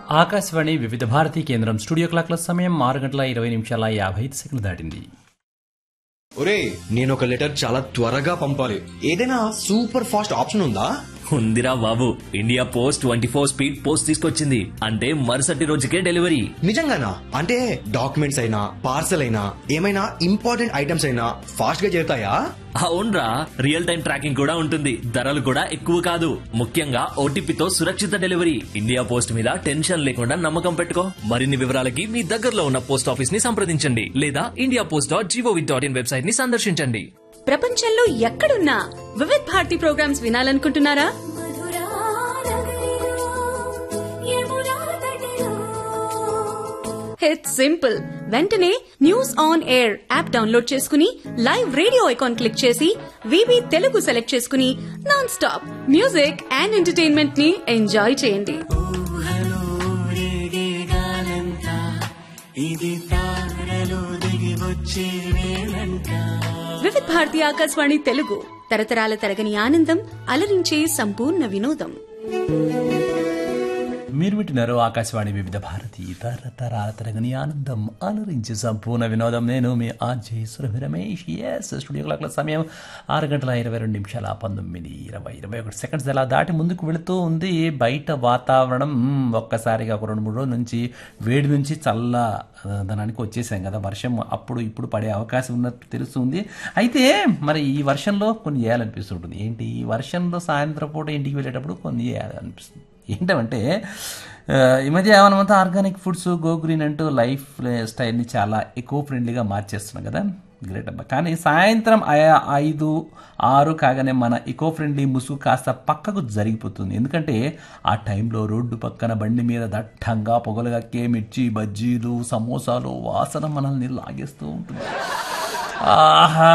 ఆకాశవాణి వివిధ భారతీ కేంద్రం స్టూడియో క్లాక్ల సమయం ఆరు గంటల ఇరవై నిమిషాల యాభై ఐదు సెకండ్లు దాటింది ఒరే నేను ఒక లెటర్ చాలా త్వరగా పంపాలి ఏదైనా సూపర్ ఫాస్ట్ ఆప్షన్ ఉందా ఉందిరా బాబు India post twenty four speed post తీసుకొచ్చింది అంటే మరుసటి రోజుకే డెలివరీ నిజంగానా అంటే డాక్యుమెంట్స్ అయినా పార్సల్ అయినా ఏమైనా ఇంపార్టెంట్ ఐటమ్స్ అయినా ఫాస్ట్ గా చేరుతాయా అవునరా రియల్ టైం ట్రాకింగ్ కూడా ఉంటుంది ధరలు కూడా ఎక్కువ కాదు ముఖ్యంగా ఓటీపీతో సురక్షిత డెలివరీ ఇండియా పోస్ట్ మీద టెన్షన్ లేకుండా నమ్మకం పెట్టుకో మరిన్ని వివరాలకి మీ దగ్గరలో ఉన్న పోస్ట్ ఆఫీస్ ని సంప్రదించండి లేదా India post dot GOV dot in website ని సందర్శించండి ప్రపంచంలో ఎక్కడున్నా వివిధ్ భారతి ప్రోగ్రామ్స్ వినాలనుకుంటున్నారా ఇట్స్ సింపుల్ వెంటనే news on air app download చేసుకుని లైవ్ రేడియో ఐకాన్ క్లిక్ చేసి వివి తెలుగు సెలెక్ట్ చేసుకుని nonstop music and entertainment ని ఎంజాయ్ చేయండి వివిధ్ భారతి ఆకాశవాణి తెలుగు తరతరాల తరగని ఆనందం అలరించే సంపూర్ణ వినోదం మీరు వింటున్నారు ఆకాశవాణి వివిధ భారతి తరతరాల తరగని ఆనందం అలరించి సంపూర్ణ వినోదం నేను మీ RJ Surabhi Ramesh S studio క్లాక్ల సమయం ఆరు గంటల ఇరవై రెండు నిమిషాల పంతొమ్మిది ఇరవై ఇరవై ఒకటి సెకండ్స్ అలా దాటి ముందుకు వెళుతూ ఉంది బయట వాతావరణం మ్మ్, ఒక్కసారిగా ఒక రెండు మూడు రోజుల నుంచి వేడి నుంచి చల్ల దనానికి వచ్చేసాం కదా వర్షం అప్పుడు ఇప్పుడు పడే అవకాశం ఉన్నట్టు తెలుస్తుంది అయితే మరి ఈ వర్షంలో కొన్ని చేయాలనిపిస్తుంటుంది ఏంటి ఈ వర్షంలో సాయంత్రం పూట ఇంటికి వెళ్ళేటప్పుడు కొన్ని చేయాలనిపిస్తుంది ఏంటంటే ఆ, ఈ మధ్య మనమంతా ఆర్గానిక్ ఫుడ్స్ గో గ్రీన్ అంటూ లైఫ్ స్టైల్ని చాలా ఎక్కువ ఫ్రెండ్లీగా మార్చేస్తున్నాం కదా గ్రేట్ అబ్బా కానీ సాయంత్రం ఐ- ఐదు ఆరు కాగానే మన ఎకో ఫ్రెండ్లీ ముసుగు కాస్త పక్కకు జరిగిపోతుంది ఎందుకంటే ఆ టైంలో రోడ్డు పక్కన బండి మీద దట్టంగా పొగలుగక్కే మిర్చి బజ్జీలు సమోసాలు వాసన మనల్ని లాగేస్తూ ఉంటుంది ఆహా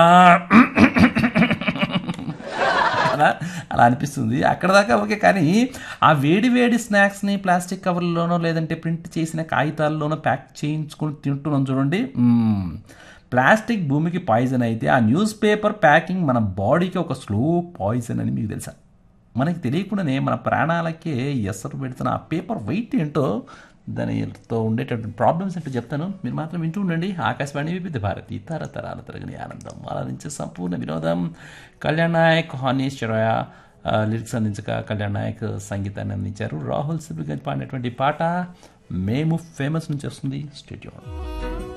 అలా అలా అనిపిస్తుంది అక్కడ దాకా ఓకే కానీ ఆ వేడి వేడి స్నాక్స్ని ప్లాస్టిక్ కవర్లోనో లేదంటే ప్రింట్ చేసిన కాగితాల్లోనో ప్యాక్ చేయించుకొని తింటున్నాం చూడండి మ్మ్. ప్లాస్టిక్ భూమికి పాయిజన్ అయితే ఆ న్యూస్ పేపర్ ప్యాకింగ్ మన బాడీకి ఒక స్లో పాయిజన్ అని మీకు తెలుసా మనకి తెలియకుండానే మన ప్రాణాలకే ఎసరు పెడుతున్న ఆ పేపర్ వెయిట్ ఏంటో దానితో ఉండేటటువంటి ప్రాబ్లమ్స్ ఏంటో చెప్తాను మీరు మాత్రం వింటూ ఉండండి ఆకాశవాణి వివిధ భారతి తరతరాల తరగని ఆనందం ఆనందించే సంపూర్ణ వినోదం కళ్యాణ్ నాయక్ హానేశ్వరయ లిరిక్స్ అందించగా కళ్యాణ్ నాయక్ సంగీతాన్ని అందించారు రాహుల్ సిబిగంజ్ పాడినటువంటి పాట మేము ఫేమస్ నుంచి వస్తుంది స్టేడియం